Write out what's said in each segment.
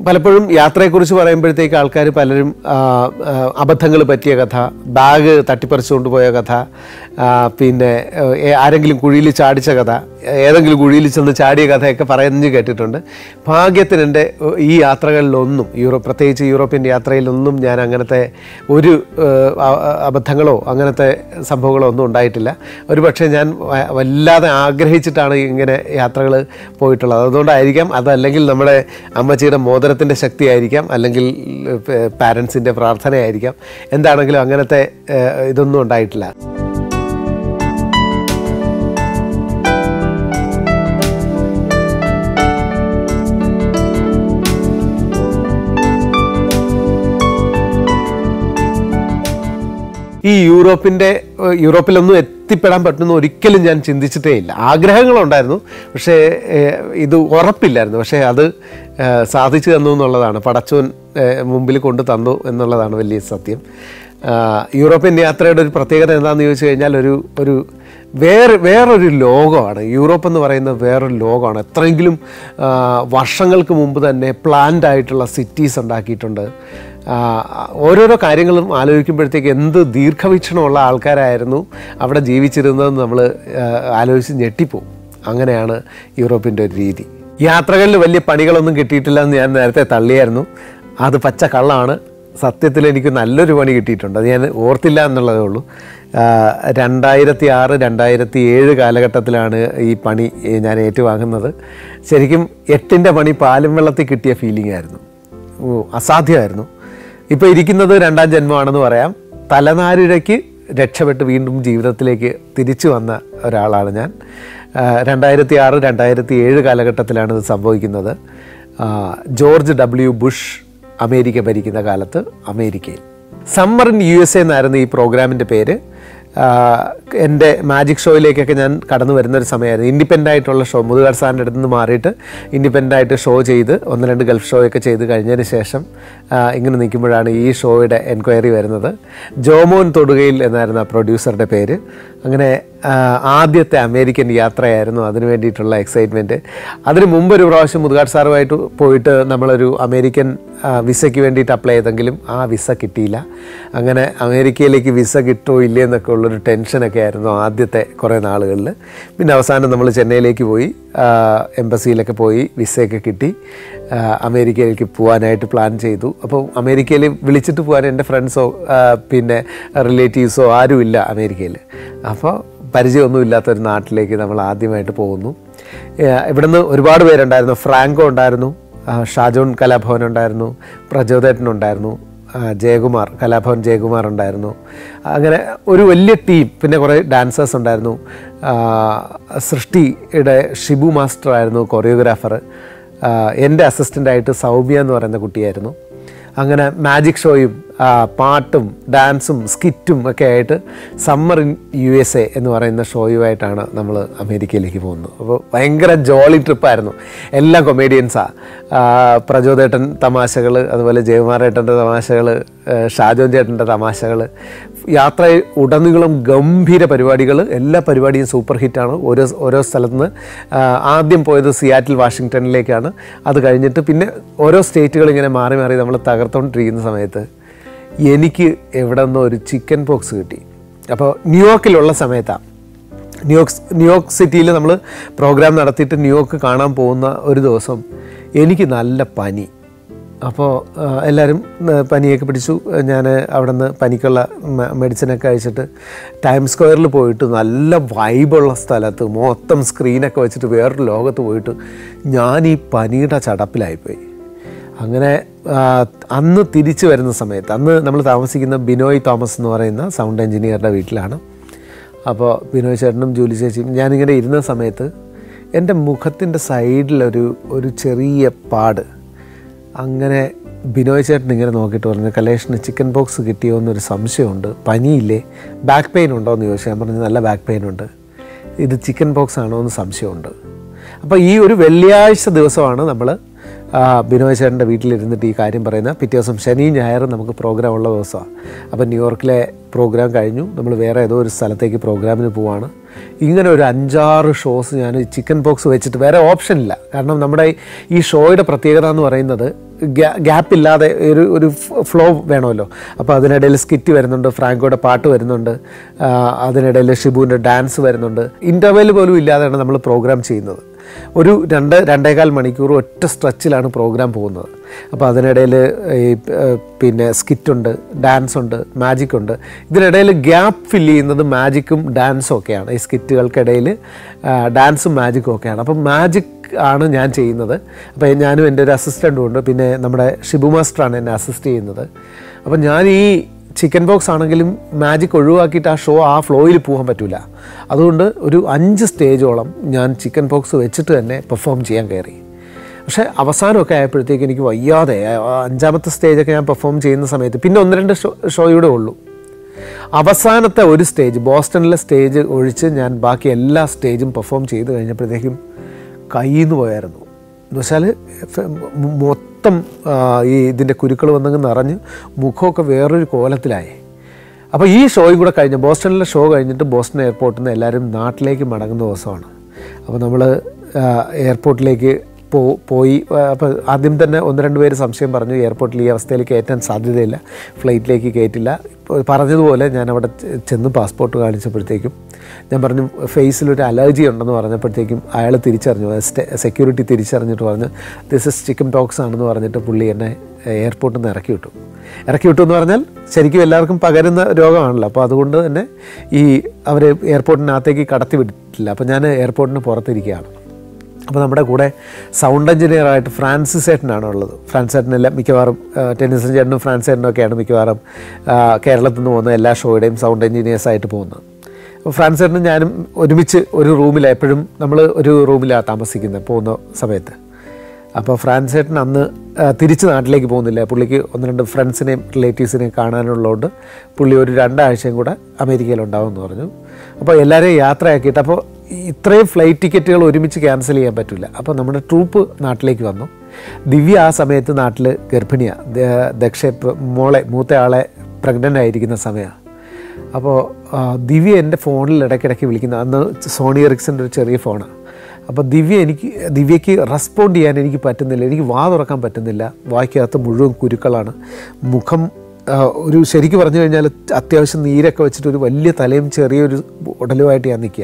പലപ്പോഴും യാത്രയെക്കുറിച്ച് പറയുമ്പോഴത്തേക്ക് ആൾക്കാർ പലരും അബദ്ധങ്ങൾ പറ്റിയ കഥ ബാഗ് തട്ടിപ്പറിച്ചുകൊണ്ട് പോയ കഥ ആ, പിന്നെ ഏ, ആരെങ്കിലും കുഴിയിൽ ചാടിച്ച കഥ ഏതെങ്കിലും കുഴിയിൽ ചെന്ന് ചാടിയ കഥയൊക്കെ പറഞ്ഞു കേട്ടിട്ടുണ്ട് ഭാഗ്യത്തിന് എൻ്റെ ഈ യാത്രകളിലൊന്നും യൂറോപ്പ് പ്രത്യേകിച്ച് യൂറോപ്യൻ യാത്രയിലൊന്നും ഞാൻ അങ്ങനത്തെ ഒരു ഏഹ്, അ- അ- അബദ്ധങ്ങളോ അങ്ങനത്തെ സംഭവങ്ങളോ ഒന്നും ഉണ്ടായിട്ടില്ല ഒരു പക്ഷേ ഞാൻ വ- വല്ലാതെ ആഗ്രഹിച്ചിട്ടാണ് ഇങ്ങനെ യാത്രകൾ പോയിട്ടുള്ളത് അതുകൊണ്ടായിരിക്കാം അതല്ലെങ്കിൽ നമ്മുടെ അമ്മച്ചിയുടെ മോതിരത്തിൻ്റെ ശക്തിയായിരിക്കാം അല്ലെങ്കിൽ പാരൻസിൻ്റെ പ്രാർത്ഥനയായിരിക്കാം എന്താണെങ്കിലും അങ്ങനത്തെ ഏഹ്, ഇതൊന്നും ഉണ്ടായിട്ടില്ല ഈ യൂറോപ്പിൻ്റെ ഏഹ്, യൂറോപ്പിലൊന്നും എത്തിപ്പെടാൻ പറ്റുമെന്ന് ഒരിക്കലും ഞാൻ ചിന്തിച്ചിട്ടേ ഇല്ല ആഗ്രഹങ്ങളുണ്ടായിരുന്നു പക്ഷേ ഏഹ്, ഇത് ഉറപ്പില്ലായിരുന്നു പക്ഷേ അത് ഏഹ്, സാധിച്ചു തന്നു എന്നുള്ളതാണ് പടച്ചോൻ ഏഹ്, മുമ്പിൽ കൊണ്ട് തന്നു എന്നുള്ളതാണ് വലിയ സത്യം ആഹ്, യൂറോപ്യൻ യാത്രയുടെ ഒരു പ്രത്യേകത എന്താണെന്ന് ചോദിച്ചു കഴിഞ്ഞാൽ ഒരു ഒരു വേറെ വേറൊരു ലോകമാണ് യൂറോപ്പ് എന്ന് പറയുന്നത് വേറൊരു ലോകമാണ് എത്രയെങ്കിലും ആഹ്, വർഷങ്ങൾക്ക് മുമ്പ് തന്നെ പ്ലാൻഡ് ആയിട്ടുള്ള സിറ്റീസ് ഉണ്ടാക്കിയിട്ടുണ്ട് ആഹ്, ഓരോരോ കാര്യങ്ങളും ആലോചിക്കുമ്പോഴത്തേക്ക് എന്ത് ദീർഘവീക്ഷണമുള്ള ആൾക്കാരായിരുന്നു അവിടെ ജീവിച്ചിരുന്നതെന്ന് നമ്മൾ ആലോചിച്ച് ഞെട്ടിപ്പോവും അങ്ങനെയാണ് യൂറോപ്പിൻ്റെ ഒരു രീതി യാത്രകളിൽ വലിയ പണികളൊന്നും കിട്ടിയിട്ടില്ല എന്ന് ഞാൻ നേരത്തെ തള്ളിയായിരുന്നു അത് പച്ച കള്ളാണ് സത്യത്തിൽ എനിക്ക് നല്ലൊരു പണി കിട്ടിയിട്ടുണ്ട് അത് ഞാൻ ഓർത്തില്ല എന്നുള്ളതേ ഉള്ളൂ ആഹ് രണ്ടായിരത്തി ആറ് രണ്ടായിരത്തി ഏഴ് കാലഘട്ടത്തിലാണ് ഈ പണി ഏ, ഞാൻ ഏറ്റുവാങ്ങുന്നത് ശരിക്കും എട്ടിൻ്റെ പണി പാലും വെള്ളത്തിൽ കിട്ടിയ ഫീലിംഗ് ആയിരുന്നു ഓ അസാധ്യമായിരുന്നു ഇപ്പോൾ ഇരിക്കുന്നത് രണ്ടാം ജന്മമാണെന്ന് പറയാം തലനാരിഴയ്ക്ക് രക്ഷപ്പെട്ട് വീണ്ടും ജീവിതത്തിലേക്ക് തിരിച്ചു വന്ന ഒരാളാണ് ഞാൻ രണ്ടായിരത്തി ആറ് രണ്ടായിരത്തി ഏഴ് കാലഘട്ടത്തിലാണ് ഇത് സംഭവിക്കുന്നത് ആ, ജോർജ് ഡബ്ല്യു ബുഷ് അമേരിക്ക ഭരിക്കുന്ന കാലത്ത് അമേരിക്കയിൽ summer in U S A എന്നായിരുന്നു ഈ പ്രോഗ്രാമിൻ്റെ പേര് ആഹ് എൻ്റെ മാജിക് ഷോയിലേക്കൊക്കെ ഞാൻ കടന്നു വരുന്ന ഒരു സമയമായിരുന്നു ഇൻഡിപെൻഡൻ്റ് ആയിട്ടുള്ള ഷോ മുതുകാർ സാറിൻ്റെ അടുത്ത് നിന്ന് മാറിയിട്ട് ഇൻഡിപെൻഡൻ്റ് ആയിട്ട് ഷോ ചെയ്ത് ഒന്ന് രണ്ട് ഗൾഫ് ഷോ ഒക്കെ ചെയ്ത് കഴിഞ്ഞതിന് ശേഷം ആഹ് ഇങ്ങനെ നിൽക്കുമ്പോഴാണ് ഈ ഷോയുടെ എൻക്വയറി വരുന്നത് ജോമോൻ തൊടുകയിൽ എന്നായിരുന്നു ആ പ്രൊഡ്യൂസറുടെ പേര് അങ്ങനെ ആഹ് ആദ്യത്തെ അമേരിക്കൻ യാത്രയായിരുന്നു അതിന് വേണ്ടിയിട്ടുള്ള എക്സൈറ്റ്മെൻറ്റ് അതിന് മുമ്പ് ഒരു പ്രാവശ്യം മുതുകാട് സാറുമായിട്ട് പോയിട്ട് നമ്മളൊരു അമേരിക്കൻ ആ, വിസയ്ക്ക് വേണ്ടിയിട്ട് അപ്ലൈ ചെയ്തെങ്കിലും ആ വിസ കിട്ടിയില്ല അങ്ങനെ അമേരിക്കയിലേക്ക് വിസ കിട്ടുമോ ഇല്ലേ എന്നൊക്കെ ഉള്ളൊരു ടെൻഷനൊക്കെ ആയിരുന്നു ആദ്യത്തെ കുറേ നാളുകളിൽ പിന്നെ അവസാനം നമ്മൾ ചെന്നൈയിലേക്ക് പോയി ആ, എംബസിയിലൊക്കെ പോയി വിസയൊക്കെ കിട്ടി ആ, അമേരിക്കയിലേക്ക് പോകാനായിട്ട് പ്ലാൻ ചെയ്തു അപ്പോൾ അമേരിക്കയിൽ വിളിച്ചിട്ട് പോകാൻ എൻ്റെ ഫ്രണ്ട്സോ പിന്നെ റിലേറ്റീവ്സോ ആരുമില്ല അമേരിക്കയിൽ അപ്പോൾ പരിചയമൊന്നും ഇല്ലാത്തൊരു നാട്ടിലേക്ക് നമ്മൾ ആദ്യമായിട്ട് പോകുന്നു ഏഹ് ഇവിടുന്ന് ഒരുപാട് പേരുണ്ടായിരുന്നു ഫ്രാങ്കോ ഉണ്ടായിരുന്നു ആ, ഷാജോൺ കലാഭവൻ ഉണ്ടായിരുന്നു പ്രചോദേട്ടൻ ഉണ്ടായിരുന്നു ആ, ജയകുമാർ കലാഭവൻ ജയകുമാർ ഉണ്ടായിരുന്നു അങ്ങനെ ഒരു വലിയ ടീം പിന്നെ കുറേ ഡാൻസേഴ്സ് ഉണ്ടായിരുന്നു ആ, സൃഷ്ടിയുടെ ഷിബു മാസ്റ്റർ ആയിരുന്നു കൊറിയോഗ്രാഫർ എൻ്റെ അസിസ്റ്റൻ്റായിട്ട് സൗമ്യ എന്ന് പറയുന്ന കുട്ടിയായിരുന്നു അങ്ങനെ മാജിക് ഷോയും ആ, പാട്ടും ഡാൻസും സ്കിറ്റും ഒക്കെ ആയിട്ട് summer in U S A എന്ന് പറയുന്ന ഷോയുമായിട്ടാണ് നമ്മൾ അമേരിക്കയിലേക്ക് പോകുന്നത് അപ്പോൾ ഭയങ്കര ജോളി ട്രിപ്പായിരുന്നു എല്ലാം കൊമേഡിയൻസാണ് പ്രചോദേട്ടൻ തമാശകൾ അതുപോലെ ജയകുമാരേട്ടൻ്റെ തമാശകൾ ഷാജോൻ ചേട്ടൻ്റെ തമാശകൾ യാത്ര ഉടനീളം ഗംഭീര പരിപാടികൾ എല്ലാ പരിപാടിയും സൂപ്പർ ഹിറ്റാണ് ഓരോ ഓരോ സ്ഥലത്ത് നിന്ന് ആ, ആദ്യം പോയത് സിയാറ്റിൽ വാഷിങ്ടണിലേക്കാണ് അത് കഴിഞ്ഞിട്ട് പിന്നെ ഓരോ സ്റ്റേറ്റുകൾ ഇങ്ങനെ മാറി മാറി നമ്മൾ തകർത്തുകൊണ്ടിരിക്കുന്ന സമയത്ത് എനിക്ക് എവിടെ നിന്നോ ഒരു ചിക്കൻ പോക്സ് കിട്ടി അപ്പോൾ ന്യൂയോർക്കിലുള്ള സമയത്താണ് ന്യൂയോർക്ക് ന്യൂയോർക്ക് സിറ്റിയിൽ നമ്മൾ പ്രോഗ്രാം നടത്തിയിട്ട് ന്യൂയോർക്ക് കാണാൻ പോകുന്ന ഒരു ദിവസം എനിക്ക് നല്ല പനി അപ്പോൾ ആ, എല്ലാവരും ആ, പനിയൊക്കെ പിടിച്ചു ഞാൻ അവിടെ നിന്ന് പനിക്കുള്ള മ- മെഡിസിനൊക്കെ കഴിച്ചിട്ട് ടൈം സ്ക്വയറിൽ പോയിട്ട് നല്ല വൈബുള്ള സ്ഥലത്ത് മൊത്തം സ്ക്രീനൊക്കെ വെച്ചിട്ട് വേറൊരു ലോകത്ത് പോയിട്ട് ഞാൻ ഈ പനിയുടെ ചടപ്പിലായിപ്പോയി അങ്ങനെ ആ, അന്ന് തിരിച്ചു വരുന്ന സമയത്ത് അന്ന് നമ്മൾ താമസിക്കുന്ന ബിനോയ് തോമസ് എന്ന് പറയുന്ന സൗണ്ട് എഞ്ചിനീയറുടെ വീട്ടിലാണ് അപ്പോൾ ബിനോയ് ചേട്ടനും ജൂലി ചേച്ചിയും ഞാനിങ്ങനെ ഇരുന്ന സമയത്ത് എൻ്റെ മുഖത്തിൻ്റെ സൈഡിലൊരു ഒരു ചെറിയ പാട് അങ്ങനെ ബിനോയ് ചേട്ടൻ ഇങ്ങനെ നോക്കിയിട്ട് പറഞ്ഞു കലേഷിന് ചിക്കൻ ബോക്സ് കിട്ടിയോ എന്നൊരു സംശയമുണ്ട് പനിയില്ലേ ബാക്ക് പെയിൻ ഉണ്ടോ എന്ന് ചോദിച്ചു ഞാൻ പറഞ്ഞു നല്ല ബാക്ക് പെയിൻ ഉണ്ട് ഇത് ചിക്കൻ ബോക്സ് ആണോ എന്ന് സംശയമുണ്ട് അപ്പോൾ ഈ ഒരു വെള്ളിയാഴ്ച ദിവസമാണ് നമ്മൾ ബിനോയ് ചേട്ടൻ്റെ വീട്ടിലിരുന്നിട്ട് ഈ കാര്യം പറയുന്നത് പിറ്റേ ദിവസം ശനി ഞായറും നമുക്ക് പ്രോഗ്രാം ഉള്ള ദിവസമാണ് അപ്പോൾ ന്യൂയോർക്കിലെ പ്രോഗ്രാം കഴിഞ്ഞു നമ്മൾ വേറെ ഏതോ ഒരു സ്ഥലത്തേക്ക് പ്രോഗ്രാമിന് പോവാണ് ഇങ്ങനെ ഒരു അഞ്ചാറ് ഷോസ് ഞാൻ ചിക്കൻ ബോക്സ് വെച്ചിട്ട് വേറെ ഓപ്ഷൻ ഇല്ല കാരണം നമ്മുടെ ഈ ഷോയുടെ പ്രത്യേകത എന്ന് പറയുന്നത് ഗ്യാപ്പ് ഇല്ലാതെ ഒരു ഒരു ഫ്ലോ വേണമല്ലോ അപ്പോൾ അതിനിടയിൽ സ്കിറ്റ് വരുന്നുണ്ട് ഫ്രാങ്കോയുടെ പാട്ട് വരുന്നുണ്ട് ആ, അതിനിടയിൽ ഷിബുവിൻ്റെ ഡാൻസ് വരുന്നുണ്ട് ഇൻ്റർവെൽ പോലും ഇല്ലാതെയാണ് നമ്മൾ പ്രോഗ്രാം ചെയ്യുന്നത് ഒരു രണ്ട് രണ്ടേകാൽ മണിക്കൂർ ഒറ്റ സ്ട്രെച്ചിലാണ് പ്രോഗ്രാം പോകുന്നത് അപ്പോൾ അതിനിടയിൽ ഈ ഏഹ്, പിന്നെ സ്കിറ്റുണ്ട് ഡാൻസ് ഉണ്ട് മാജിക് ഉണ്ട് ഇതിനിടയിൽ ഗ്യാപ്പ് ഫില്ല് ചെയ്യുന്നത് മാജിക്കും ഡാൻസും ഒക്കെയാണ് ഈ സ്കിറ്റുകൾക്കിടയിൽ ഡാൻസും മാജിക്കും ഒക്കെയാണ് അപ്പം മാജിക് ആണ് ഞാൻ ചെയ്യുന്നത് അപ്പോൾ ഞാനും എൻ്റെ ഒരു അസിസ്റ്റൻറ്റും ഉണ്ട് പിന്നെ നമ്മുടെ ഷിബു മാസ്റ്ററാണ് എന്നെ അസിസ്റ്റ് ചെയ്യുന്നത് അപ്പം ഞാൻ ഈ ചിക്കൻ ബോക്സ് ആണെങ്കിലും മാജിക് ഒഴിവാക്കിയിട്ട് ആ ഷോ ആ ഫ്ലോയിൽ പോകാൻ പറ്റില്ല അതുകൊണ്ട് ഒരു അഞ്ച് സ്റ്റേജോളം ഞാൻ ചിക്കൻ ബോക്സ് വെച്ചിട്ട് തന്നെ പെർഫോം ചെയ്യാൻ കയറി പക്ഷേ അവസാനമൊക്കെ ആയപ്പോഴത്തേക്ക് എനിക്ക് വയ്യാതെ ആ അഞ്ചാമത്തെ സ്റ്റേജൊക്കെ ഞാൻ പെർഫോം ചെയ്യുന്ന സമയത്ത് പിന്നെ ഒന്ന് രണ്ട് ഷോ ഷോയുടെ ഉള്ളൂ അവസാനത്തെ ഒരു സ്റ്റേജ് ബോസ്റ്റണിലെ സ്റ്റേജ് ഒഴിച്ച് ഞാൻ ബാക്കി എല്ലാ സ്റ്റേജും പെർഫോം ചെയ്ത് കഴിഞ്ഞപ്പോഴത്തേക്കും കയ്യിൽ നിന്ന് പോയായിരുന്നു എന്ന് വെച്ചാൽ ഫ- മൊ- മൊത്തം ആ, ഈ ഇതിൻ്റെ കുരുക്കൾ വന്നങ്ങ് നിറഞ്ഞ് മുഖമൊക്കെ വേറൊരു കോലത്തിലായി അപ്പോൾ ഈ ഷോയും കൂടെ കഴിഞ്ഞ് ബോസ്റ്റണിലെ ഷോ കഴിഞ്ഞിട്ട് ബോസ്റ്റൺ എയർപോർട്ടിൽ നിന്ന് എല്ലാവരും നാട്ടിലേക്ക് മടങ്ങുന്ന ദിവസമാണ് അപ്പോൾ നമ്മൾ എയർപോർട്ടിലേക്ക് പോ പോയി അപ്പോൾ ആദ്യം തന്നെ ഒന്ന് രണ്ട് പേര് സംശയം പറഞ്ഞു എയർപോർട്ടിൽ ഈ അവസ്ഥയിൽ കയറ്റാൻ സാധ്യതയില്ല ഫ്ലൈറ്റിലേക്ക് കയറ്റില്ല ഇപ്പോൾ പറഞ്ഞതുപോലെ ഞാൻ അവിടെ ചെ- ചെന്ന് പാസ്പോർട്ട് കാണിച്ചപ്പോഴത്തേക്കും ഞാൻ പറഞ്ഞു ഫേസിലൊരു അലർജി ഉണ്ടെന്ന് പറഞ്ഞപ്പോഴത്തേക്കും അയാൾ തിരിച്ചറിഞ്ഞു സെക്യൂരിറ്റി തിരിച്ചറിഞ്ഞിട്ട് പറഞ്ഞു ദിസ് ഇസ് ചിക്കൻ പോക്സ് ആണെന്ന് പറഞ്ഞിട്ട് പുള്ളി എന്നെ എയർപോർട്ടിൽ നിന്ന് ഇറക്കി വിട്ടു ഇറക്കി വിട്ടു എന്ന് പറഞ്ഞാൽ ശരിക്കും എല്ലാവർക്കും പകരുന്ന രോഗമാണല്ലോ അപ്പോൾ അതുകൊണ്ട് തന്നെ ഈ അവർ എയർപോർട്ടിനകത്തേക്ക് കടത്തി വിട്ടിട്ടില്ല അപ്പോൾ ഞാൻ എയർപോർട്ടിന് പുറത്തിരിക്കുകയാണ് അപ്പോൾ നമ്മുടെ കൂടെ സൗണ്ട് എഞ്ചിനീയറായിട്ട് ഫ്രാൻസിസ് ചേട്ടനാണ് ഉള്ളത് ഫ്രാൻസ് ചേട്ടനെല്ലാം മിക്കവാറും ആ, ടെന്നിസൺ ചേട്ടനും ഫ്രാൻസ് ചേട്ടനും ഒക്കെയാണ് മിക്കവാറും ആ, കേരളത്തിൽ നിന്ന് പോകുന്ന എല്ലാ ഷോയുടെയും സൗണ്ട് എഞ്ചിനീയേഴ്സായിട്ട് പോകുന്നത് അപ്പോൾ ഫ്രാൻസ് ചേട്ടനും ഞാനും ഒരുമിച്ച് ഒരു റൂമിലാണ് എപ്പോഴും നമ്മൾ ഒരു റൂമിലാണ് താമസിക്കുന്നത് പോകുന്ന സമയത്ത് അപ്പോൾ ഫ്രാൻസ് ചേട്ടൻ അന്ന് ആ, തിരിച്ച് നാട്ടിലേക്ക് പോകുന്നില്ല പുള്ളിക്ക് ഒന്ന് രണ്ട് ഫ്രണ്ട്സിനെയും റിലേറ്റീവ്സിനെയും കാണാനുള്ളതുകൊണ്ട് പുള്ളി ഒരു രണ്ടാഴ്ചയും കൂടെ അമേരിക്കയിലുണ്ടാവും എന്ന് പറഞ്ഞു അപ്പോൾ എല്ലാവരെയും യാത്രയാക്കിയിട്ട് അപ്പോൾ ഇത്രയും ഫ്ലൈറ്റ് ടിക്കറ്റുകൾ ഒരുമിച്ച് ക്യാൻസൽ ചെയ്യാൻ പറ്റില്ല അപ്പോൾ നമ്മുടെ ട്രൂപ്പ് നാട്ടിലേക്ക് വന്നു ദിവ്യ ആ സമയത്ത് നാട്ടിൽ ഗർഭിണിയാണ് ദക്ഷ ഇപ്പ- മോളെ മൂത്ത ആളെ പ്രഗ്നൻ്റ് ആയിരിക്കുന്ന സമയമാണ് അപ്പോൾ ആ, ദിവ്യ എൻ്റെ ഫോണിൽ ഇടയ്ക്കിടയ്ക്ക് വിളിക്കുന്ന അന്ന് സോണി എറിക്സൻ്റെ ഒരു ചെറിയ ഫോണാണ് അപ്പോൾ ദിവ്യ എനിക്ക് ദിവ്യയ്ക്ക് റെസ്പോണ്ട് ചെയ്യാൻ എനിക്ക് പറ്റുന്നില്ല എനിക്ക് വാ തുറക്കാൻ പറ്റുന്നില്ല വായ്ക്കകത്ത് മുഴുവൻ കുരുക്കളാണ് മുഖം ആ, ഒരു ശരിക്കും പറഞ്ഞു കഴിഞ്ഞാൽ അത്യാവശ്യം നീരൊക്കെ വെച്ചിട്ട് ഒരു വലിയ തലയും ചെറിയൊരു ഉടലുമായിട്ട് ഞാൻ നിൽക്കുക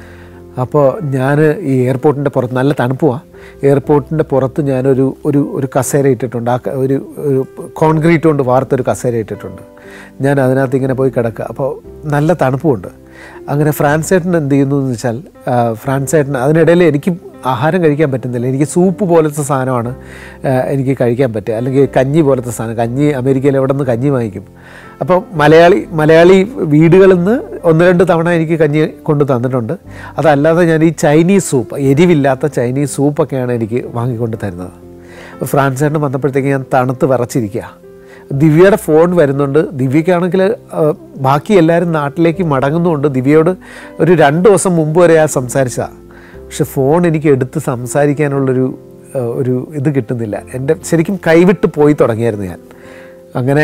അപ്പോൾ ഞാൻ ഈ എയർപോർട്ടിൻ്റെ പുറത്ത് നല്ല തണുപ്പുമാണ് എയർപോർട്ടിൻ്റെ പുറത്ത് ഞാനൊരു ഒരു ഒരു കസേര ഇട്ടിട്ടുണ്ട് ആ ക- ഒരു ഒരു കോൺക്രീറ്റ് കൊണ്ട് വാർത്തൊരു കസേര ഇട്ടിട്ടുണ്ട് ഞാൻ അതിനകത്ത് ഇങ്ങനെ പോയി കിടക്കുക അപ്പോൾ നല്ല തണുപ്പുമുണ്ട് അങ്ങനെ ഫ്രാൻസ് ചേട്ടൻ എന്ത് ചെയ്യുന്നു എന്ന് വെച്ചാൽ ആ, ഫ്രാൻസ് ചേട്ടൻ അതിനിടയിൽ എനിക്ക് ആഹാരം കഴിക്കാൻ പറ്റുന്നില്ല എനിക്ക് സൂപ്പ് പോലത്തെ സാധനമാണ് ആ, എനിക്ക് കഴിക്കാൻ പറ്റുക അല്ലെങ്കിൽ കഞ്ഞി പോലത്തെ സാധനം കഞ്ഞി അമേരിക്കയിൽ എവിടെ നിന്ന് കഞ്ഞി വാങ്ങിക്കും അപ്പോൾ മലയാളി മലയാളി വീടുകളിൽ നിന്ന് ഒന്ന് രണ്ട് തവണ എനിക്ക് കഞ്ഞി കൊണ്ട് തന്നിട്ടുണ്ട് അതല്ലാതെ ഞാൻ ഈ ചൈനീസ് സൂപ്പ് എരിവില്ലാത്ത ചൈനീസ് സൂപ്പൊക്കെയാണ് എനിക്ക് വാങ്ങിക്കൊണ്ട് തരുന്നത് അപ്പോൾ ഫ്രാൻസ് ചേട്ടൻ വന്നപ്പോഴത്തേക്ക് ഞാൻ തണുത്ത് വിറച്ചിരിക്കുക ദിവ്യയുടെ ഫോൺ വരുന്നുണ്ട് ദിവ്യക്കാണെങ്കിൽ ആ, ബാക്കി എല്ലാവരും നാട്ടിലേക്ക് മടങ്ങുന്നുണ്ട് ദിവ്യയോട് ഒരു രണ്ട് ദിവസം മുമ്പ് വരെ ഞാൻ സംസാരിച്ചതാണ് പക്ഷെ ഫോൺ എനിക്ക് എടുത്ത് സംസാരിക്കാനുള്ളൊരു ആ, ഒരു ഇത് കിട്ടുന്നില്ല എൻ്റെ ശരിക്കും കൈവിട്ട് പോയി തുടങ്ങിയായിരുന്നു ഞാൻ അങ്ങനെ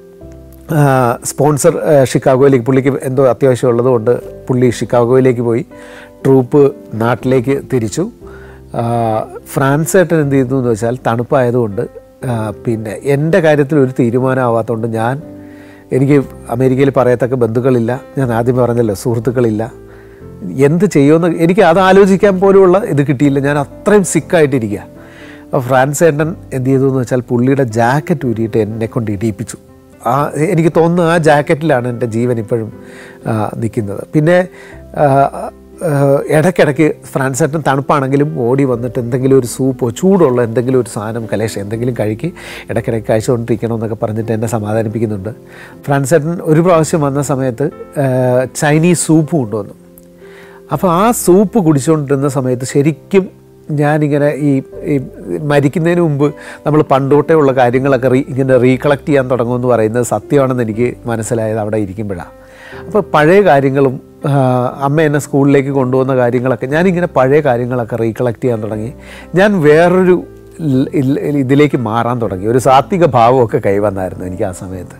ആ, സ്പോൺസർ ആ, ഷിക്കാഗോയിലേക്ക് പുള്ളിക്ക് എന്തോ അത്യാവശ്യം ഉള്ളതുകൊണ്ട് പുള്ളി ഷിക്കാഗോയിലേക്ക് പോയി ട്രൂപ്പ് നാട്ടിലേക്ക് തിരിച്ചു ആ, ഫ്രാൻസ് ഏട്ടൻ എന്ത് ചെയ്തു എന്ന് വെച്ചാൽ തണുപ്പായതുകൊണ്ട് ആ, പിന്നെ എൻ്റെ കാര്യത്തിൽ ഒരു തീരുമാനമാവാത്തതുകൊണ്ട് ഞാൻ എനിക്ക് അമേരിക്കയിൽ പറയത്തക്ക ബന്ധുക്കളില്ല ഞാൻ ആദ്യം പറഞ്ഞല്ലോ സുഹൃത്തുക്കളില്ല എന്ത് ചെയ്യുമെന്ന് എനിക്ക് അത് ആലോചിക്കാൻ പോലുമുള്ള ഇത് കിട്ടിയില്ല ഞാൻ അത്രയും സിക്കായിട്ടിരിക്കുക അപ്പോൾ ഫ്രാൻസ് ഏട്ടൻ എന്ത് ചെയ്തു എന്ന് വെച്ചാൽ പുള്ളിയുടെ ജാക്കറ്റ് ഊരിയിട്ട് എന്നെ കൊണ്ട് ഇടിയിപ്പിച്ചു ആ എനിക്ക് തോന്നുന്നു ആ ജാക്കറ്റിലാണ് എൻ്റെ ജീവൻ ഇപ്പോഴും ആ, നിൽക്കുന്നത് പിന്നെ ആ, ആ, ഇടയ്ക്കിടയ്ക്ക് ഫ്രാൻസ് ഏട്ടൻ തണുപ്പാണെങ്കിലും ഓടി വന്നിട്ട് എന്തെങ്കിലും ഒരു സൂപ്പോ ചൂടുള്ള എന്തെങ്കിലും ഒരു സാധനം കലേഷ് എന്തെങ്കിലും കഴിക്ക് ഇടയ്ക്കിടയ്ക്ക് കഴിച്ചുകൊണ്ടിരിക്കണം എന്നൊക്കെ പറഞ്ഞിട്ട് എന്നെ സമാധാനിപ്പിക്കുന്നുണ്ട് ഫ്രാൻസ് ഏട്ടൻ ഒരു പ്രാവശ്യം വന്ന സമയത്ത് ആ, ചൈനീസ് സൂപ്പ് കൊണ്ടുവന്നു അപ്പോൾ ആ സൂപ്പ് കുടിച്ചുകൊണ്ടിരുന്ന സമയത്ത് ശരിക്കും ഞാനിങ്ങനെ ഈ ഈ മരിക്കുന്നതിന് മുമ്പ് നമ്മൾ പണ്ടോട്ടേ ഉള്ള കാര്യങ്ങളൊക്കെ റീ ഇങ്ങനെ റീകളക്ട് ചെയ്യാൻ തുടങ്ങുമെന്ന് പറയുന്നത് സത്യമാണെന്ന് എനിക്ക് മനസ്സിലായത് അവിടെ ഇരിക്കുമ്പോഴാണ് അപ്പോൾ പഴയ കാര്യങ്ങളും ആ, അമ്മ എന്നെ സ്കൂളിലേക്ക് കൊണ്ടുവന്ന കാര്യങ്ങളൊക്കെ ഞാനിങ്ങനെ പഴയ കാര്യങ്ങളൊക്കെ റീകളക്ട് ചെയ്യാൻ തുടങ്ങി ഞാൻ വേറൊരു ൽ- ഇൽ- ഇതിലേക്ക് മാറാൻ തുടങ്ങി ഒരു സാത്വിക ഭാവമൊക്കെ കൈവന്നായിരുന്നു എനിക്ക് ആ സമയത്ത്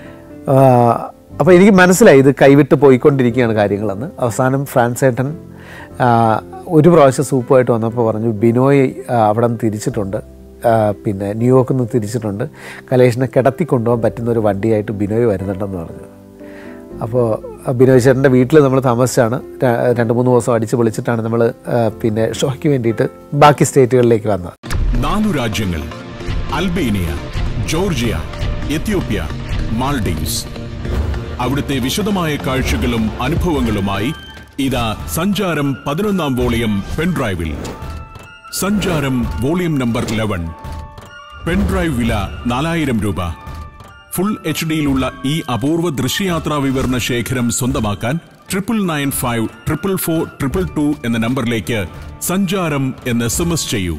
അപ്പോൾ എനിക്ക് മനസ്സിലായി ഇത് കൈവിട്ട് പോയിക്കൊണ്ടിരിക്കുകയാണ് കാര്യങ്ങളെന്ന് അവസാനം ഫ്രാൻസ് ഏട്ടൻ ആ, ഒരു പ്രാവശ്യം സൂപ്പുമായിട്ട് വന്നപ്പോൾ പറഞ്ഞു ബിനോയ് ആ, അവിടെ നിന്ന് തിരിച്ചിട്ടുണ്ട് ആ, പിന്നെ ന്യൂയോർക്കിൽ നിന്ന് തിരിച്ചിട്ടുണ്ട് കലേഷിനെ കിടത്തി കൊണ്ടുപോകാൻ പറ്റുന്ന ഒരു വണ്ടിയായിട്ട് ബിനോയ് വരുന്നുണ്ടെന്ന് പറഞ്ഞു അപ്പോൾ ബിനോയ് ചേട്ടൻ്റെ വീട്ടിൽ നമ്മൾ താമസിച്ചാണ് ര- രണ്ട് മൂന്ന് ദിവസം അടിച്ച് പൊളിച്ചിട്ടാണ് നമ്മൾ പിന്നെ ഷോയ്ക്ക് വേണ്ടിയിട്ട് ബാക്കി സ്റ്റേറ്റുകളിലേക്ക് വന്നത് നാലു രാജ്യങ്ങൾ അൽബേനിയ ജോർജിയ എത്യോപ്യ മാൾഡീവ്സ് അവിടുത്തെ വിശദമായ കാഴ്ചകളും അനുഭവങ്ങളുമായി ഇതാ സഞ്ചാരം പതിനൊന്നാം വോളിയം പെൻഡ്രൈവിൽ സഞ്ചാരം വോളിയം നമ്പർ ലെവൻ പെൻഡ്രൈവ് വില നാലായിരം രൂപ ഫുൾ എച്ച് ഡിയിലുള്ള ഈ അപൂർവ ദൃശ്യയാത്രാ വിവരണ ശേഖരം സ്വന്തമാക്കാൻ triple nine five triple four triple two എന്ന നമ്പറിലേക്ക് സഞ്ചാരം എന്ന് എസ് എം എസ് ചെയ്യൂ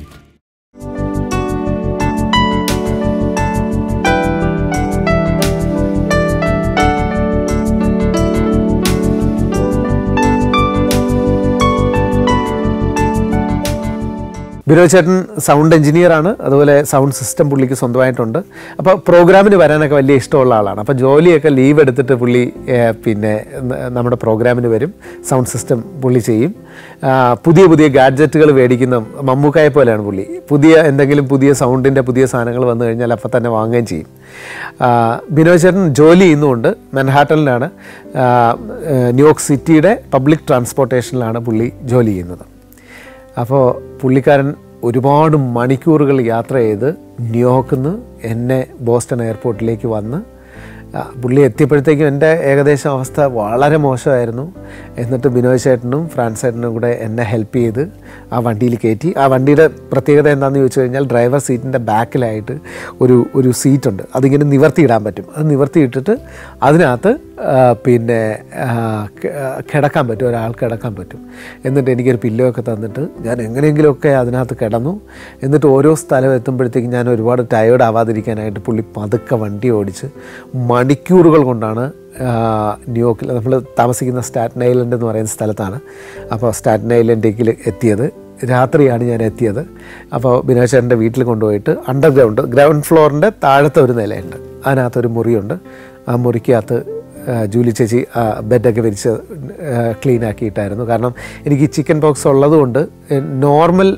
ബിനോയ് ചേട്ടൻ സൗണ്ട് എഞ്ചിനീയർ ആണ് അതുപോലെ സൗണ്ട് സിസ്റ്റം പുള്ളിക്ക് സ്വന്തമായിട്ടുണ്ട് അപ്പോൾ പ്രോഗ്രാമിന് വരാനൊക്കെ വലിയ ഇഷ്ടമുള്ള ആളാണ് അപ്പോൾ ജോലിയൊക്കെ ലീവ് എടുത്തിട്ട് പുള്ളി ഏഹ്, പിന്നെ ന- നമ്മുടെ പ്രോഗ്രാമിന് വരും സൗണ്ട് സിസ്റ്റം പുള്ളി ചെയ്യും ആ, പുതിയ പുതിയ ഗാഡ്ജറ്റുകൾ മേടിക്കുന്ന മമ്മൂക്കായെ പോലെയാണ് പുള്ളി പുതിയ എന്തെങ്കിലും പുതിയ സൗണ്ടിൻ്റെ പുതിയ സാധനങ്ങൾ വന്നു കഴിഞ്ഞാൽ അപ്പം തന്നെ വാങ്ങുകയും ചെയ്യും ആ, ബിനോയ് ചേട്ടൻ ജോലി ചെയ്യുന്നുണ്ട് മൻഹാട്ടനിലാണ് ആ, ഏഹ്, ന്യൂയോർക്ക് സിറ്റിയുടെ പബ്ലിക് ട്രാൻസ്പോർട്ടേഷനിലാണ് പുള്ളി ജോലി ചെയ്യുന്നത് അപ്പോൾ പുള്ളിക്കാരൻ ഒരുപാട് മണിക്കൂറുകൾ യാത്ര ചെയ്ത് ന്യൂയോർക്കിൽ നിന്ന് എന്നെ ബോസ്റ്റൺ എയർപോർട്ടിലേക്ക് വന്ന് ആ, പുള്ളി എത്തിയപ്പോഴത്തേക്കും എൻ്റെ ഏകദേശം അവസ്ഥ വളരെ മോശമായിരുന്നു എന്നിട്ട് ബിനോയ് ചേട്ടനും ഫ്രാൻസ് ചേട്ടനും കൂടെ എന്നെ ഹെൽപ്പ് ചെയ്ത് ആ വണ്ടിയിൽ കയറ്റി ആ വണ്ടിയുടെ പ്രത്യേകത എന്താണെന്ന് ചോദിച്ചു കഴിഞ്ഞാൽ ഡ്രൈവർ സീറ്റിൻ്റെ ബാക്കിലായിട്ട് ഒരു ഒരു സീറ്റുണ്ട് അതിങ്ങനെ നിവർത്തിയിടാൻ പറ്റും അത് നിവർത്തിയിട്ടിട്ട് അതിനകത്ത് ആ, പിന്നെ ആ, ക- ആ, കിടക്കാൻ പറ്റും ഒരാൾ കിടക്കാൻ പറ്റും എന്നിട്ട് എനിക്കൊരു പില്ലോ ഒക്കെ തന്നിട്ട് ഞാൻ എങ്ങനെയെങ്കിലുമൊക്കെ അതിനകത്ത് കിടന്നു എന്നിട്ട് ഓരോ സ്ഥലം എത്തുമ്പോഴത്തേക്കും ഞാൻ ഒരുപാട് ടയേർഡ് ആവാതിരിക്കാനായിട്ട് പുള്ളി പതുക്കെ വണ്ടി ഓടിച്ച് മണിക്കൂറുകൾ കൊണ്ടാണ് ആ, ന്യൂയോർക്കിൽ നമ്മൾ താമസിക്കുന്ന സ്റ്റാറ്റൻ ഐലൻഡ് എന്ന് പറയുന്ന സ്ഥലത്താണ് അപ്പോൾ സ്റ്റാറ്റൻ ഐലൻഡിലേക്ക് എത്തിയത് രാത്രിയാണ് ഞാൻ എത്തിയത് അപ്പോൾ ബിനോയ് ചേട്ടൻ്റെ വീട്ടിൽ കൊണ്ടുപോയിട്ട് അണ്ടർഗ്രൗണ്ട് ഗ്രൗണ്ട് ഫ്ലോറിൻ്റെ താഴത്തെ ഒരു നിലയുണ്ട് അതിനകത്തൊരു മുറിയുണ്ട് ആ മുറിക്കകത്ത് ആ, ജൂലി ചേച്ചി ആ, ബെഡൊക്കെ വിരിച്ച് ക്ലീൻ ആക്കിയിട്ടായിരുന്നു കാരണം എനിക്ക് ചിക്കൻ പോക്സ് ഉള്ളതുകൊണ്ട് നോർമൽ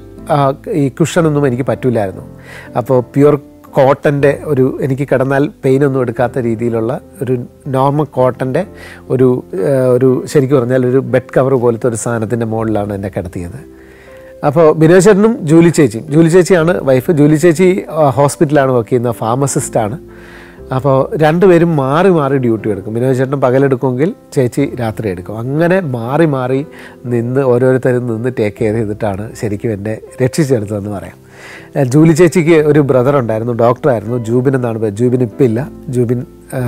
ഈ കുഷനൊന്നും എനിക്ക് പറ്റില്ലായിരുന്നു അപ്പോൾ പ്യുർ കോട്ടൻ്റെ ഒരു എനിക്ക് കിടന്നാൽ പെയിനൊന്നും എടുക്കാത്ത രീതിയിലുള്ള ഒരു നോർമൽ കോട്ടൻ്റെ ഒരു ആ, ഒരു ശരിക്കും പറഞ്ഞാൽ ഒരു ബെഡ് കവർ പോലത്തെ ഒരു സാധനത്തിൻ്റെ മുകളിലാണ് എന്നെ കിടത്തിയത് അപ്പോൾ ബിനോയ് ചേട്ടനും ജൂലി ചേച്ചിയും ജൂലി ചേച്ചിയാണ് വൈഫ് ജൂലി ചേച്ചി ആ, ഹോസ്പിറ്റലാണ് വർക്ക് ചെയ്യുന്ന ഫാർമസിസ്റ്റാണ് അപ്പോൾ രണ്ടുപേരും മാറി മാറി ഡ്യൂട്ടി എടുക്കും ബിനോയ് ചേട്ടൻ പകലെടുക്കുമെങ്കിൽ ചേച്ചി രാത്രി എടുക്കും അങ്ങനെ മാറി മാറി നിന്ന് ഓരോരുത്തരും നിന്ന് ടേക്ക് കെയർ ചെയ്തിട്ടാണ് ശരിക്കും എന്നെ രക്ഷിച്ചെടുത്തതെന്ന് പറയാം ഏ, ജൂലി ചേച്ചിക്ക് ഒരു ബ്രദർ ഉണ്ടായിരുന്നു ഡോക്ടറായിരുന്നു ജൂബിൻ എന്നാണ് പേര് ജൂബിൻ ഇപ്പം ഇല്ല ജൂബിൻ ആ,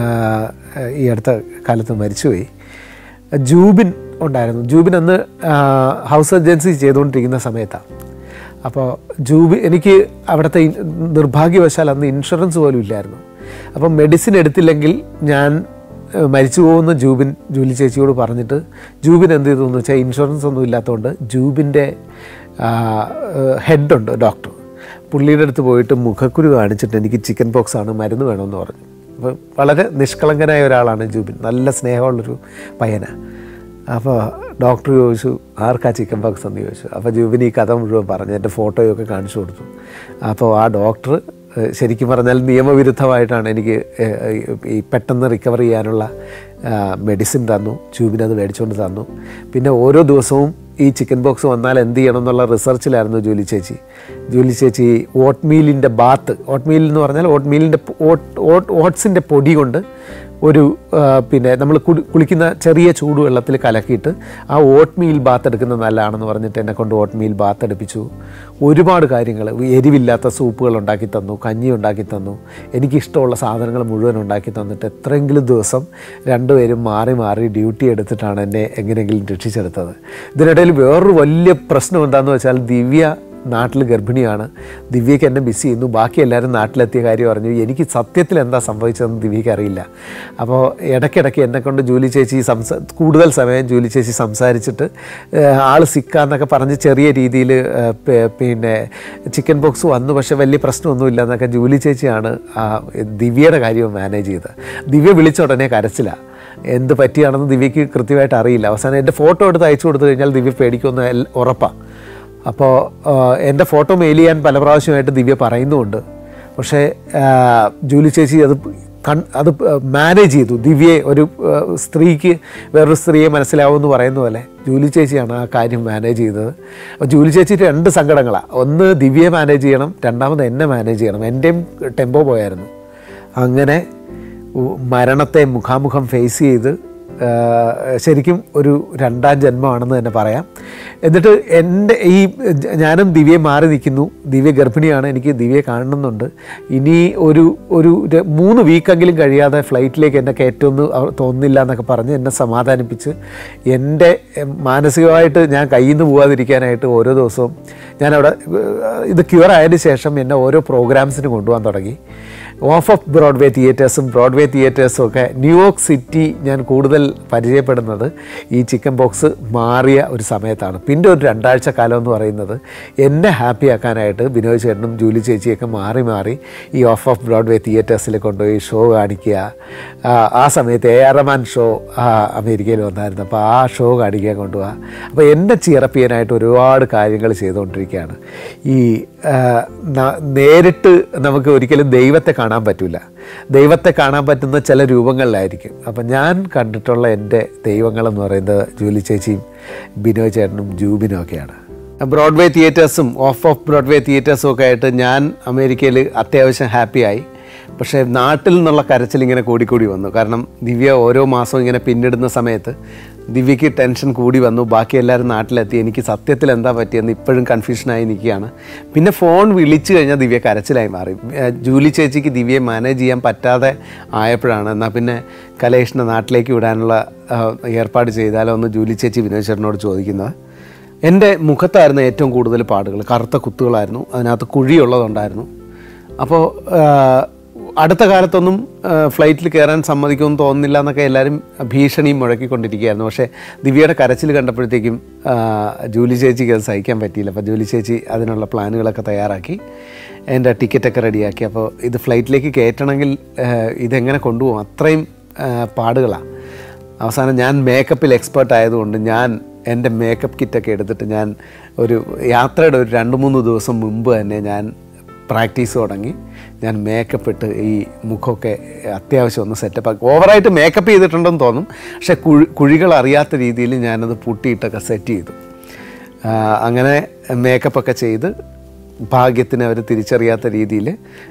ഈ അടുത്ത കാലത്ത് മരിച്ചുപോയി ജൂബിൻ ഉണ്ടായിരുന്നു ജൂബിൻ അന്ന് ആ, ഹൗസ് സർജൻസി ചെയ്തുകൊണ്ടിരിക്കുന്ന സമയത്താണ് അപ്പോൾ ജൂബി എനിക്ക് അവിടുത്തെ ഇൻ- നിർഭാഗ്യവശാൽ അന്ന് ഇൻഷുറൻസ് പോലും ഇല്ലായിരുന്നു അപ്പം മെഡിസിൻ എടുത്തില്ലെങ്കിൽ ഞാൻ ഏഹ്, മരിച്ചു പോകുന്ന ജൂബിൻ ജൂലി ചേച്ചിയോട് പറഞ്ഞിട്ട് ജൂബിൻ എന്ത് ചെയ്തു എന്ന് വെച്ചാൽ ഇൻഷുറൻസ് ഒന്നും ഇല്ലാത്തതുകൊണ്ട് ജൂബിൻ്റെ ഹെഡുണ്ട് ഡോക്ടർ പുള്ളിയുടെ അടുത്ത് പോയിട്ട് മുഖക്കുരു കാണിച്ചിട്ട് എനിക്ക് ചിക്കൻ പോക്സ് ആണ് മരുന്ന് വേണമെന്ന് പറഞ്ഞു അപ്പോൾ വളരെ നിഷ്കളങ്കനായ ഒരാളാണ് ജൂബിൻ നല്ല സ്നേഹമുള്ളൊരു പയ്യനാണ് അപ്പോൾ ഡോക്ടർ ചോദിച്ചു ആർക്കാ ചിക്കൻ പോക്സ് എന്ന് ചോദിച്ചു അപ്പോൾ ജൂബിന് ഈ കഥ മുഴുവൻ പറഞ്ഞു എൻ്റെ ഫോട്ടോയൊക്കെ കാണിച്ചു കൊടുത്തു അപ്പോൾ ആ ഡോക്ടർ ഏഹ്, ശരിക്കും പറഞ്ഞാൽ നിയമവിരുദ്ധമായിട്ടാണ് എനിക്ക് ഏഹ്, ഈ പെട്ടെന്ന് റിക്കവർ ചെയ്യാനുള്ള മെഡിസിൻ തന്നു ജൂബിന് അത് മേടിച്ചുകൊണ്ട് തന്നു പിന്നെ ഓരോ ദിവസവും ഈ ചിക്കൻ ബോക്സ് വന്നാൽ എന്ത് ചെയ്യണം എന്നുള്ള റിസർച്ചിലായിരുന്നു ജൂലി ചേച്ചി ജൂലി ചേച്ചി ഓട്ട് മീലിൻ്റെ ബാത്ത് ഓട്ട് മീൽ എന്ന് പറഞ്ഞാൽ ഓട്ട് മീലിൻ്റെ ഓട്ട് ഓട്ട് ഓട്സിൻ്റെ പൊടി കൊണ്ട് ഒരു ആ, പിന്നെ നമ്മൾ കുളി കുളിക്കുന്ന ചെറിയ ചൂടുവെള്ളത്തിൽ കലക്കിയിട്ട് ആ ഓട്ട് മീൽ ബാത്ത് എടുക്കുന്നത് നല്ലതാണെന്ന് പറഞ്ഞിട്ട് എന്നെ കൊണ്ട് ഓട്ട് മീൽ ബാത്ത് എടുപ്പിച്ചു ഒരുപാട് കാര്യങ്ങൾ എരിവില്ലാത്ത സൂപ്പുകൾ ഉണ്ടാക്കി തന്നു കഞ്ഞി ഉണ്ടാക്കി തന്നു എനിക്കിഷ്ടമുള്ള സാധനങ്ങൾ മുഴുവൻ ഉണ്ടാക്കി തന്നിട്ട് എത്രയെങ്കിലും ദിവസം രണ്ടുപേരും മാറി മാറി ഡ്യൂട്ടി എടുത്തിട്ടാണ് എന്നെ എങ്ങനെയെങ്കിലും രക്ഷിച്ചെടുത്തത് ഇതിനിടയിൽ വേറൊരു വലിയ പ്രശ്നം എന്താണെന്ന് വെച്ചാൽ ദിവ്യ നാട്ടിൽ ഗർഭിണിയാണ് ദിവ്യയ്ക്ക് എന്നെ മിസ് ചെയ്യുന്നു ബാക്കി എല്ലാവരും നാട്ടിലെത്തിയ കാര്യം പറഞ്ഞു എനിക്ക് സത്യത്തിൽ എന്താ സംഭവിച്ചതെന്ന് ദിവ്യയ്ക്ക് അറിയില്ല അപ്പോൾ ഇടയ്ക്കിടയ്ക്ക് എന്നെ കൊണ്ട് ജൂലി ചേച്ചി സംസാ കൂടുതൽ സമയം ജൂലി ചേച്ചി സംസാരിച്ചിട്ട് ഏഹ്, ആള് സിക്കാന്നൊക്കെ പറഞ്ഞ് ചെറിയ രീതിയിൽ പിന്നെ ചിക്കൻ ബോക്സ് വന്നു പക്ഷേ വലിയ പ്രശ്നമൊന്നുമില്ല എന്നൊക്കെ ജൂലി ചേച്ചിയാണ് ആ ദിവ്യയുടെ കാര്യം മാനേജ് ചെയ്തത് ദിവ്യ വിളിച്ച ഉടനെ കരച്ചിലാണ് എന്ത് പറ്റിയാണെന്ന് ദിവ്യയ്ക്ക് കൃത്യമായിട്ട് അറിയില്ല അവസാനം എൻ്റെ ഫോട്ടോ എടുത്ത് അയച്ചു കൊടുത്തു കഴിഞ്ഞാൽ ദിവ്യ പേടിക്കുമെന്ന് ഉറപ്പാണ് അപ്പോൾ എൻ്റെ ഫോട്ടോ മെയിൽ ചെയ്യാൻ പല പ്രാവശ്യമായിട്ട് ദിവ്യ പറയുന്നുമുണ്ട് പക്ഷേ ആ, ജൂലി ചേച്ചി അത് കൺ അത് മാനേജ് ചെയ്തു ദിവ്യയെ ഒരു ആ, സ്ത്രീക്ക് വേറൊരു സ്ത്രീയെ മനസ്സിലാവുമെന്ന് പറയുന്ന പോലെ ജൂലി ചേച്ചിയാണ് ആ കാര്യം മാനേജ് ചെയ്തത് അപ്പോൾ ജൂലി ചേച്ചി രണ്ട് സങ്കടങ്ങളാണ് ഒന്ന് ദിവ്യയെ മാനേജ് ചെയ്യണം രണ്ടാമത് എന്നെ മാനേജ് ചെയ്യണം എൻ്റെയും ടെമ്പോ പോയായിരുന്നു അങ്ങനെ ഉ- മരണത്തെ മുഖാമുഖം ഫേസ് ചെയ്ത് ആ, ശരിക്കും ഒരു രണ്ടാം ജന്മമാണെന്ന് തന്നെ പറയാം എന്നിട്ട് എൻ്റെ ഈ ജ- ഞാനും ദിവ്യയെ മാറി നിൽക്കുന്നു ദിവ്യ ഗർഭിണിയാണ് എനിക്ക് ദിവ്യയെ കാണുന്നുണ്ട് ഇനി ഒരു ഒരു ര- മൂന്ന് വീക്കെങ്കിലും കഴിയാതെ ഫ്ലൈറ്റിലേക്ക് എന്നെ കയറ്റുമെന്ന് അവർ തോന്നുന്നില്ല എന്നൊക്കെ പറഞ്ഞ് എന്നെ സമാധാനിപ്പിച്ച് എൻ്റെ എം, മാനസികമായിട്ട് ഞാൻ കയ്യിൽ നിന്ന് പോകാതിരിക്കാനായിട്ട് ഓരോ ദിവസവും ഞാനവിടെ ഏഹ്, ഇത് ക്യൂർ ആയതിനു ശേഷം എന്നെ ഓരോ പ്രോഗ്രാംസിന് കൊണ്ടുപോകാൻ തുടങ്ങി ഓഫ് ഓഫ് ബ്രോഡ്വേ തിയേറ്റേഴ്സും ബ്രോഡ്വേ തിയേറ്റേഴ്സും ഒക്കെ ന്യൂയോർക്ക് സിറ്റി ഞാൻ കൂടുതൽ പരിചയപ്പെടുന്നത് ഈ ചിക്കൻ ബോക്സ് മാറിയ ഒരു സമയത്താണ് പിന്നെ ഒരു രണ്ടാഴ്ച കാലം എന്ന് പറയുന്നത് എന്നെ ഹാപ്പി ആക്കാനായിട്ട് ബിനോയ് ചേട്ടനും ജൂലി ചേച്ചിയൊക്കെ മാറി മാറി ഈ ഓഫ് ഓഫ് ബ്രോഡ്വേ തിയേറ്റേഴ്സിൽ കൊണ്ടുപോയി ഷോ കാണിക്കുക ആ, ആ സമയത്ത് എ ആർ റഹ്മാൻ ഷോ ആ, അമേരിക്കയിൽ വന്നായിരുന്നു അപ്പോൾ ആ ഷോ കാണിക്കാൻ കൊണ്ടുപോകുക അപ്പോൾ എന്നെ ചിയറപ്പിക്കാനായിട്ട് ഒരുപാട് കാര്യങ്ങൾ ചെയ്തുകൊണ്ടിരിക്കുകയാണ് ഈ ആ, ന- നേരിട്ട് നമുക്ക് ഒരിക്കലും ദൈവത്തെ കാണാൻ പറ്റില്ല ദൈവത്തെ കാണാൻ പറ്റുന്ന ചില രൂപങ്ങളിലായിരിക്കും അപ്പം ഞാൻ കണ്ടിട്ടുള്ള എൻ്റെ ദൈവങ്ങളെന്ന് പറയുന്നത് ജൂലി ചേച്ചിയും ബിനോയ് ചേട്ടനും ജൂബിനും ഒക്കെയാണ് ബ്രോഡ്വേ തിയേറ്റേഴ്സും ഓഫ് ഓഫ് ബ്രോഡ്വേ തിയേറ്റേഴ്സും ഒക്കെ ആയിട്ട് ഞാൻ അമേരിക്കയിൽ അത്യാവശ്യം ഹാപ്പിയായി പക്ഷേ നാട്ടിൽ നിന്നുള്ള കരച്ചിൽ ഇങ്ങനെ കൂടിക്കൂടി വന്നു കാരണം ദിവ്യ ഓരോ മാസവും ഇങ്ങനെ പിന്നിടുന്ന സമയത്ത് ദിവ്യയ്ക്ക് ടെൻഷൻ കൂടി വന്നു ബാക്കി എല്ലാവരും നാട്ടിലെത്തി എനിക്ക് സത്യത്തിൽ എന്താ പറ്റിയെന്ന് ഇപ്പോഴും കൺഫ്യൂഷനായി നിൽക്കുകയാണ് പിന്നെ ഫോൺ വിളിച്ചു കഴിഞ്ഞാൽ ദിവ്യ കരച്ചിലായി മാറി ഏഹ് ജൂലി ചേച്ചിക്ക് ദിവ്യയെ മാനേജ് ചെയ്യാൻ പറ്റാതെ ആയപ്പോഴാണ് എന്നാൽ പിന്നെ കലേഷിനെ നാട്ടിലേക്ക് വിടാനുള്ള ആഹ്, ഏർപ്പാട് ചെയ്താലോ എന്ന് ജൂലി ചേച്ചി വിനോദ് ചേട്ടനോട് ചോദിക്കുന്നത് എൻ്റെ മുഖത്തായിരുന്നു ഏറ്റവും കൂടുതൽ പാടുകൾ കറുത്ത കുത്തുകളായിരുന്നു അതിനകത്ത് കുഴിയുള്ളതുണ്ടായിരുന്നു അപ്പോൾ അടുത്ത കാലത്തൊന്നും ഫ്ലൈറ്റിൽ കയറാൻ സമ്മതിക്കുമെന്ന് തോന്നുന്നില്ല എന്നൊക്കെ എല്ലാവരും ഭീഷണിയും മുഴക്കിക്കൊണ്ടിരിക്കുകയായിരുന്നു പക്ഷേ ദിവ്യയുടെ കരച്ചിൽ കണ്ടപ്പോഴത്തേക്കും ആ, ജൂലി ചേച്ചിക്ക് അത് സഹിക്കാൻ പറ്റിയില്ല അപ്പോൾ ജൂലി ചേച്ചി അതിനുള്ള പ്ലാനുകളൊക്കെ തയ്യാറാക്കി എൻ്റെ ടിക്കറ്റൊക്കെ റെഡിയാക്കി അപ്പോൾ ഇത് ഫ്ലൈറ്റിലേക്ക് കയറ്റണമെങ്കിൽ ആ, ഇതെങ്ങനെ കൊണ്ടുപോകും അത്രയും പാടുകളാണ് അവസാനം ഞാൻ മേക്കപ്പിൽ എക്സ്പേർട്ട് ആയതുകൊണ്ട് ഞാൻ എൻ്റെ മേക്കപ്പ് കിറ്റൊക്കെ എടുത്തിട്ട് ഞാൻ ഒരു യാത്രയുടെ ഒരു രണ്ട് മൂന്ന് ദിവസം മുമ്പ് തന്നെ ഞാൻ പ്രാക്ടീസ് തുടങ്ങി ഞാൻ മേക്കപ്പ് ഇട്ട് ഈ മുഖമൊക്കെ അത്യാവശ്യം ഒന്ന് സെറ്റപ്പ് ആക്കി ഓവറായിട്ട് മേക്കപ്പ് ചെയ്തിട്ടുണ്ടെന്ന് തോന്നും പക്ഷേ കുഴി കുഴികൾ അറിയാത്ത രീതിയിൽ ഞാനത് പുട്ടിയിട്ടൊക്കെ സെറ്റ് ചെയ്തു ആ, അങ്ങനെ മേക്കപ്പൊക്കെ ചെയ്ത് ഭാഗ്യത്തിന് അവർ തിരിച്ചറിയാത്ത രീതിയിൽ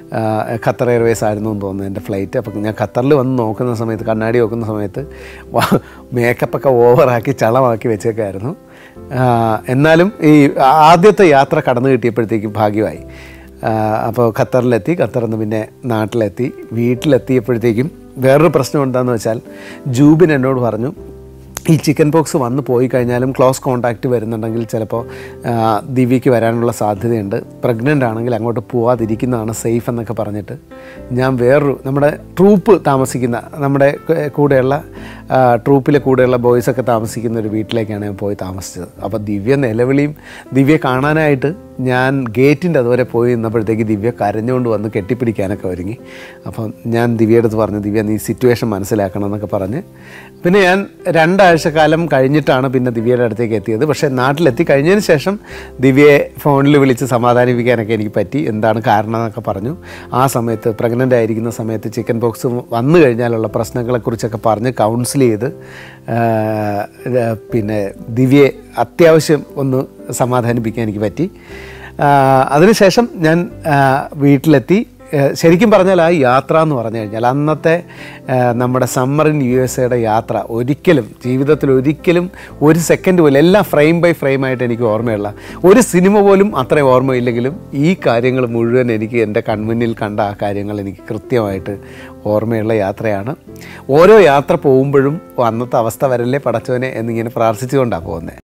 ഖത്തർ എയർവേസ് ആയിരുന്നു എന്ന് തോന്നുന്നു എൻ്റെ ഫ്ലൈറ്റ് അപ്പം ഞാൻ ഖത്തറിൽ വന്ന് നോക്കുന്ന സമയത്ത് കണ്ണാടി നോക്കുന്ന സമയത്ത് വാ- മേക്കപ്പൊക്കെ ഓവറാക്കി ചളമാക്കി വെച്ചേക്കായിരുന്നു ആ, എന്നാലും ഈ ആദ്യത്തെ യാത്ര കടന്നു കിട്ടിയപ്പോഴത്തേക്കും ഭാഗ്യമായി ആ, അപ്പോൾ ഖത്തറിലെത്തി ഖത്തറിൽ നിന്ന് പിന്നെ നാട്ടിലെത്തി വീട്ടിലെത്തിയപ്പോഴത്തേക്കും വേറൊരു പ്രശ്നം എന്താണെന്ന് വെച്ചാൽ ജൂബിൻ എന്നോട് പറഞ്ഞു ഈ ചിക്കൻ പോക്സ് വന്ന് പോയി കഴിഞ്ഞാലും ക്ലോസ് കോണ്ടാക്റ്റ് വരുന്നുണ്ടെങ്കിൽ ചിലപ്പോൾ ആ, ദിവ്യയ്ക്ക് വരാനുള്ള സാധ്യതയുണ്ട് പ്രഗ്നൻ്റ് ആണെങ്കിൽ അങ്ങോട്ട് പോവാതിരിക്കുന്നതാണ് സേഫ് എന്നൊക്കെ പറഞ്ഞിട്ട് ഞാൻ വേറൊരു നമ്മുടെ ട്രൂപ്പ് താമസിക്കുന്ന നമ്മുടെ ക- കൂടെയുള്ള ആ, ട്രൂപ്പിലെ കൂടെയുള്ള ബോയ്സൊക്കെ താമസിക്കുന്ന ഒരു വീട്ടിലേക്കാണ് ഞാൻ പോയി താമസിച്ചത് അപ്പോൾ ദിവ്യ നിലവിളിയും ദിവ്യ കാണാനായിട്ട് ഞാൻ ഗേറ്റിൻ്റെ അതുവരെ പോയി നിന്നപ്പോഴത്തേക്ക് ദിവ്യ കരഞ്ഞുകൊണ്ട് വന്ന് കെട്ടിപ്പിടിക്കാനൊക്കെ ഒരുങ്ങി അപ്പം ഞാൻ ദിവ്യയുടെ അടുത്ത് പറഞ്ഞു ദിവ്യ നീ സിറ്റുവേഷൻ മനസ്സിലാക്കണം എന്നൊക്കെ പറഞ്ഞ് പിന്നെ ഞാൻ രണ്ടാഴ്ച കാലം കഴിഞ്ഞിട്ടാണ് പിന്നെ ദിവ്യയുടെ അടുത്തേക്ക് എത്തിയത് പക്ഷേ നാട്ടിലെത്തി കഴിഞ്ഞതിന് ശേഷം ദിവ്യയെ ഫോണിൽ വിളിച്ച് സമാധാനിപ്പിക്കാനൊക്കെ എനിക്ക് പറ്റി എന്താണ് കാരണം എന്നൊക്കെ പറഞ്ഞു ആ സമയത്ത് പ്രഗ്നൻ്റ് ആയിരിക്കുന്ന സമയത്ത് ചിക്കൻ ബോക്സ് വന്നു കഴിഞ്ഞാലുള്ള പ്രശ്നങ്ങളെക്കുറിച്ചൊക്കെ പറഞ്ഞ് കൗൺസിൽ ചെയ്ത് ആ, ആ, പിന്നെ ദിവ്യയെ അത്യാവശ്യം ഒന്ന് സമാധാനിപ്പിക്കാൻ എനിക്ക് പറ്റി ആ, അതിനുശേഷം ഞാൻ ആ, വീട്ടിലെത്തി ആ, ശരിക്കും പറഞ്ഞാൽ ആ യാത്ര എന്ന് പറഞ്ഞു കഴിഞ്ഞാൽ അന്നത്തെ ആ, നമ്മുടെ സമ്മർ ഇൻ യു എസ് എയുടെ യാത്ര ഒരിക്കലും ജീവിതത്തിൽ ഒരിക്കലും ഒരു സെക്കൻഡ് പോലും എല്ലാം ഫ്രെയിം ബൈ ഫ്രെയിം ആയിട്ട് എനിക്ക് ഓർമ്മയുള്ള ഒരു സിനിമ പോലും അത്ര ഓർമ്മയില്ലെങ്കിലും ഈ കാര്യങ്ങൾ മുഴുവൻ എനിക്ക് എൻ്റെ കൺമുന്നിൽ കണ്ട ആ കാര്യങ്ങൾ എനിക്ക് കൃത്യമായിട്ട് ഓർമ്മയുള്ള യാത്രയാണ് ഓരോ യാത്ര പോകുമ്പോഴും അന്നത്തെ അവസ്ഥ വരല്ലേ പടച്ചവനെ എന്നിങ്ങനെ പ്രാർത്ഥിച്ചുകൊണ്ടാണ് പോകുന്നത്